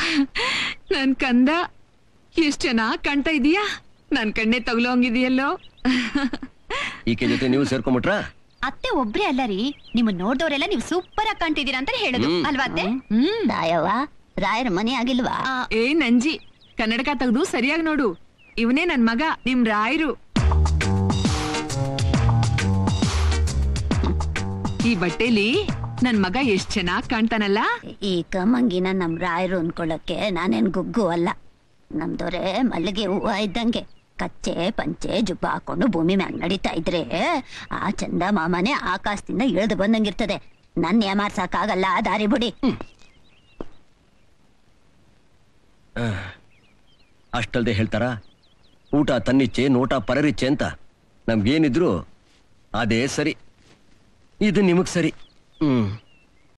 ನನ್ ಕಂದ ಎಷ್ಟ್ ಚೆನ್ನಾಗ್ ಕಾಣ್ತಾ ಇದೀಯಾ ನನ್ ಕಣ್ಣೆ ತಗುಲೋಂಗಿದೆಯಲ್ಲೋ ಈಕೆ ಜೊತೆ ನೀವು ಸೇರ್ಕೊಂಬಿಟ್ರಾ ಅತ್ತೆ ಒಬ್ರೇ ಅಲ್ಲ ರೀ ನಿಮ್ ನೋಡ್ದವ್ರೆಲ್ಲ ನೀವು ಸೂಪರ್ ಆಗಿ ಕಾಣ್ತಿದ್ದೀರಾ ಅಂತ ಹೇಳೋದು ಹ್ಮ್. ಅಲ್ವಾ ಅತ್ತೆ ಹ್ಮ್ ರಾಯವ್ವ ರಾಯರ ಮನೆ ಆಗಿಲ್ವಾ ಏ ನಂಜಿ ಕನ್ನಡಕ ತೆಗ್ದು ಸರಿಯಾಗಿ ನೋಡು ಇವನೇ ನನ್ ಮಗ ನಿಮ್ ರಾಯರು ಈ ಬಟ್ಟೆಲಿ ನನ್ ಮಗ ಎಷ್ಟ್ ಚೆನ್ನಾಗ್ ಕಾಣ್ತಾನಲ್ಲ ಈ ಕಮ್ಮಂಗಿನ ನಮ್ ರಾಯರು ಅನ್ಕೊಳ್ಳಕ್ಕೆ ನಾನೇನ್ ಗುಗ್ಗು ಅಲ್ಲ ನಮ್ದೊರೆ ಮಲ್ಲಿಗೆ ಹೂವ ಇದ್ದಂಗೆ ಕಚ್ಚೆ ಪಂಚೆ ಜುಬ್ಬ ಹಾಕೊಂಡು ಭೂಮಿ ಮ್ಯಾಗ್ ನಡೀತಾ ಇದ್ರೆ ಆ ಚಂದ ಮಾಮನೆ ಆಕಾಶದಿಂದ ಇಳಿದು ಬಂದಂಗಿರ್ತದೆ ನನ್ ಏಮಾರ್ಸಕ್ಕಾಗಲ್ಲ ದಾರಿ ಬಿಡಿ ಅಷ್ಟಲ್ದೆ ಹೇಳ್ತಾರ ಊಟ ತನ್ನಿಚ್ಚೆ ನೋಟ ಪರರಿಚ್ಚೆ ಅಂತ ನಮ್ಗೇನಿದ್ರು ಅದೇ ಸರಿ ಇದು ನಿಮಗ್ ಸರಿ ಹ್ಮ್